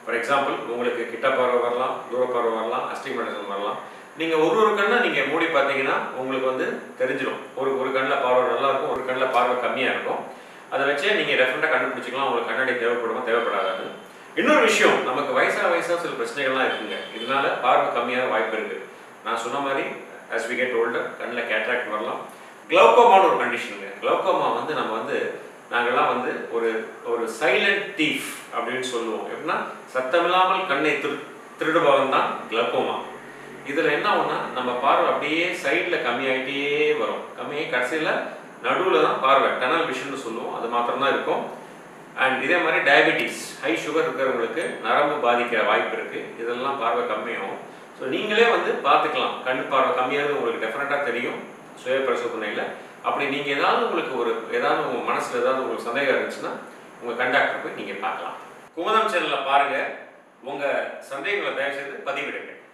for example உங்களுக்கு கிட்ட பார்வை வரலாம் தூர பார்வை வரலாம் அஸ்டிமேட்டிசம் வரலாம் நீங்கள் ஒரு ஒரு கண்ணை நீங்கள் மூடி பார்த்தீங்கன்னா உங்களுக்கு வந்து தெரிஞ்சிடும் ஒரு ஒரு கண்ணில் பார்வை நல்லா இருக்கும் ஒரு கண்ணில் பார்வை கம்மியாக இருக்கும் அதை வச்சே நீங்கள் டெஃபினட்டாக கண்டுபிடிச்சிக்கலாம் உங்களுக்கு கண்ணாடி தேவைப்படுமா தேவைப்படாது இன்னொரு விஷயம் நமக்கு வயசாக வயசாக சில பிரச்சனைகள்லாம் இருக்குங்க இதனால பார்வை கம்மியாக வாய்ப்பு இருக்குது நான் சொன்ன மாதிரி as we get older கண்ணில் கேட்ராக்ட் வரலாம் கிளௌக்கோமான்னு ஒரு கண்டிஷனுங்க கிளௌக்கோமா வந்து நம்ம வந்து நாங்கள்லாம் வந்து ஒரு ஒரு சைலண்ட் தீஃப் அப்படின்னு சொல்லுவோம் எப்படின்னா சத்தமில்லாமல் கண்ணை திரு திருடுபவன் தான் கிளக்கோமா இதில் என்ன ஆகும்னா நம்ம பார்வை அப்படியே சைடில் கம்மியாகிட்டே வரும் கம்மியாகி கடைசியில் நடுவில் தான் பார்வை டனல் விஷன் சொல்லுவோம் அது மாத்திரம்தான் இருக்கும் அண்ட் இதே மாதிரி டயபெட்டிஸ் ஹை சுகர் இருக்கிறவங்களுக்கு நரம்பு பாதிக்கிற வாய்ப்பு இருக்குது இதெல்லாம் பார்வை கம்மியாகும் ஸோ நீங்களே வந்து பார்த்துக்கலாம் கண் பார்வை கம்மியானது உங்களுக்கு டெஃபினட்டாக தெரியும் சுய பரிசோதனையில் அப்படி நீங்கள் ஏதாவது உங்களுக்கு ஒரு ஏதாவது உங்கள் மனசில் ஏதாவது உங்களுக்கு சந்தேகம் இருந்துச்சுன்னா உங்கள் கண்டாக்டர் போய் நீங்கள் பார்க்கலாம் குமுதம் சேனலில் பாருங்கள் உங்கள் சந்தேகங்களை தயவுசெய்து பதிவிடுங்க